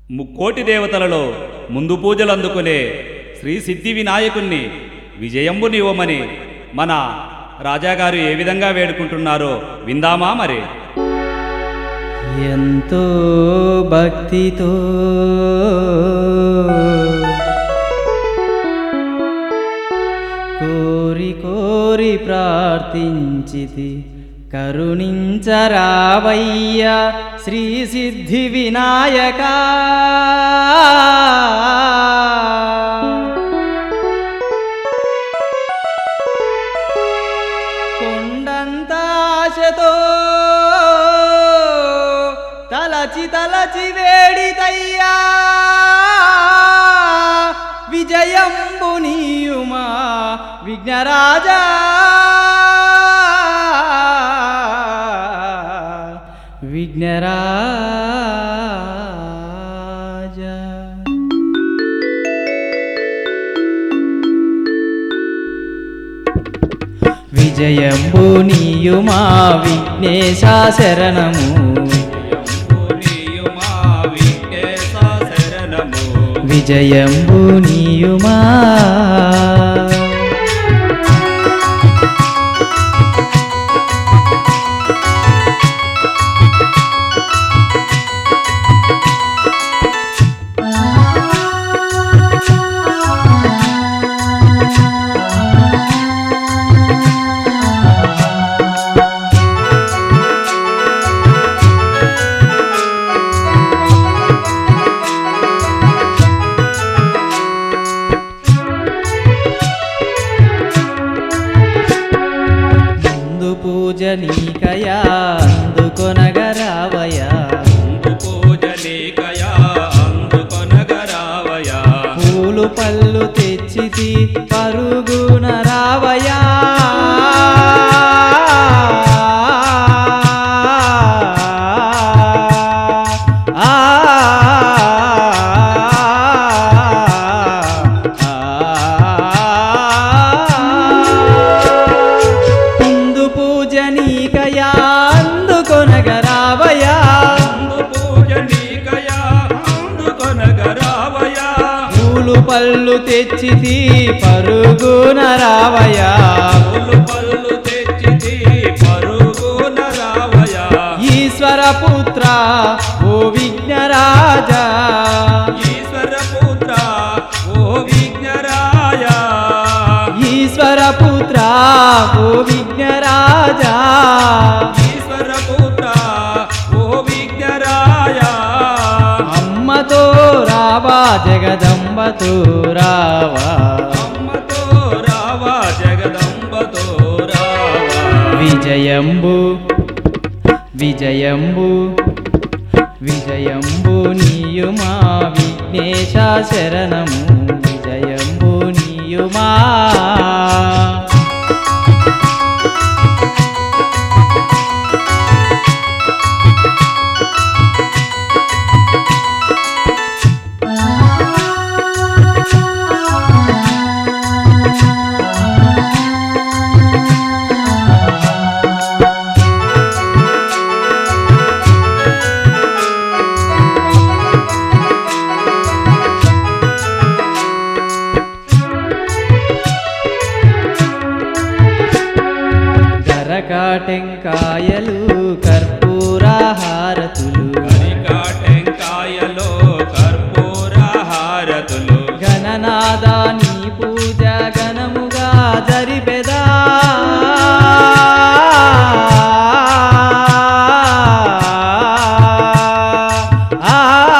ముక్కోటి దేవతలలో ముందు పూజలు అందుకునే శ్రీ సిద్ధి వినాయకుణ్ణి విజయంబు నీవమని మన రాజాగారు ఏ విధంగా వేడుకుంటున్నారో విందామా మరి ఎంతో భక్తితో కోరి కోరి ప్రార్థించితి కరుణించరావయ్యా శ్రీ సిద్ధి వినాయక కొండంత ఆశతో తలచి తలచి వేడితయ్యా విజయంబు నీయుమా విఘ్నరాజా విఘ్నరాజా విజయంబు నీయుమా విఘ్నేశ శరణము విజయంబు నీయుమా ముందు పూజ నీకయా అందుకొనగరావయా పూలు పళ్ళు తెచ్చితి పరుగున రావయా ఆ ముందు పూజ నీకయా అందుకొనగరావయా పూలు పళ్ళు తెచ్చితి పరుగున రావయా ఈశ్వర పుత్ర ఓ విఘ్నరాజా ఈశ్వర పుత్ర ఓ విఘ్నరాజా అమ్మతో రావా జగదంబతో రావా విజయంబు విజయంబు విజయంబు నీయుమా విఘ్నేశ శరణము విజయంబు నీయుమా కరకాటెంకాయలు కర్పూర హారతులు టెంకాయలో కర్పూర హారతులు గణనాదా నీ పూజ గణముగా జరిపెదా ఆ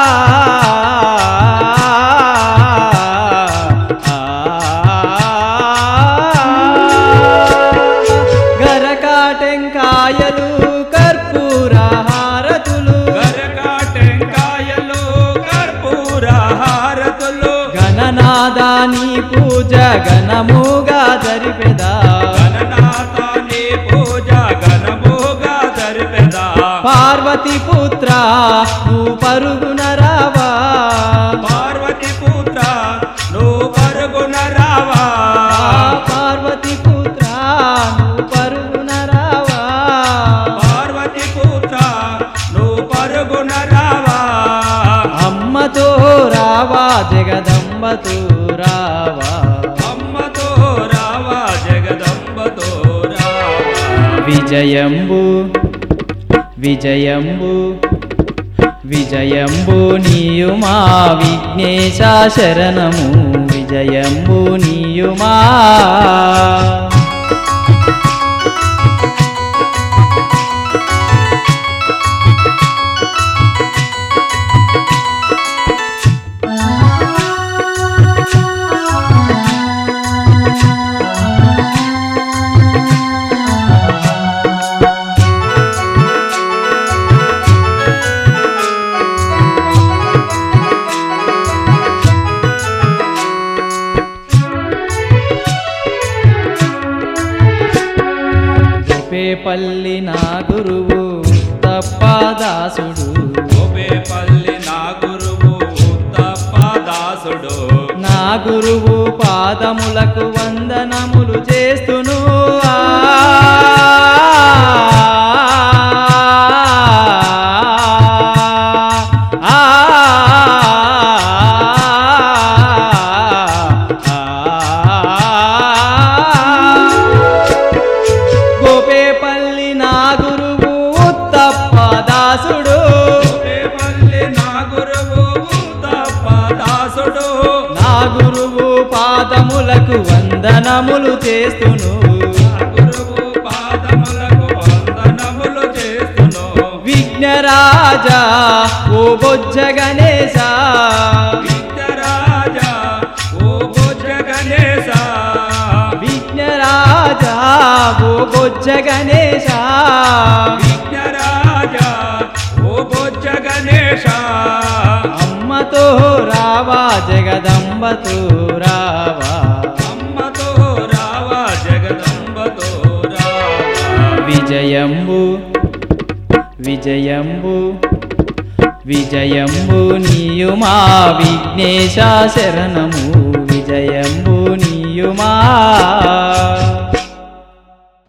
గరకాటెంకాయలు కర్పూర హారతులు గరకాటెంకాయలో కర్పూర హారతులు గణనాదా నీ పూజ గణముగా జరిపెదా గణనాథాని పూజ ఘనముగా జరిపెదా పార్వతి పుత్ర నువ్వు పరుగున రావా పార్వతి పుత్ర నువ్వు పరుగున రావా పార్వతి పుత్ర నువ్వు పరుగున రావా పార్వతి పుత్ర నువ్వు పరుగున రావా అమ్మతో రావా జగదంబతో రావా అమ్మతో రావా జగదంబతో రావా విజయంబు విజయంబు విజయంబు నీయుమా విఘ్నేశ శరణము విజయంబు నీయుమా గోపేపల్లి నా గురువు తప్పదాసుడు గోపేపల్లి నా గురువు ఉత్తప్పదాసుడు నా గురువు పాదములకు వందనములు చేస్తును ఆ. ఆ. గోపేపల్లి నా గురువు ఉత్తప్పదాసుడు గోపేపల్లి నా గురువు ఉత్తప్పదాసుడు నా గురువు పాదములకు వందనములు చేస్తును నా గురువు పాదములకు వందనములు చేస్తును విఘ్నరాజా ఓ బొజ్జ గణేశ విఘ్నరాజా ఓ భోజ గణేశ విఘ్నరాజా ఓ బొజ్జ గణేశ విఘ్నరాజా ఓ భోజ గణేశ అమ్మతో రావా జగదంబతో రావా అమ్మతో రావా జగదంబతో రావా విజయంబు విజయంబు విజయంబు నీయుమా విఘ్నేశ శరణము విజయంబు నీయుమా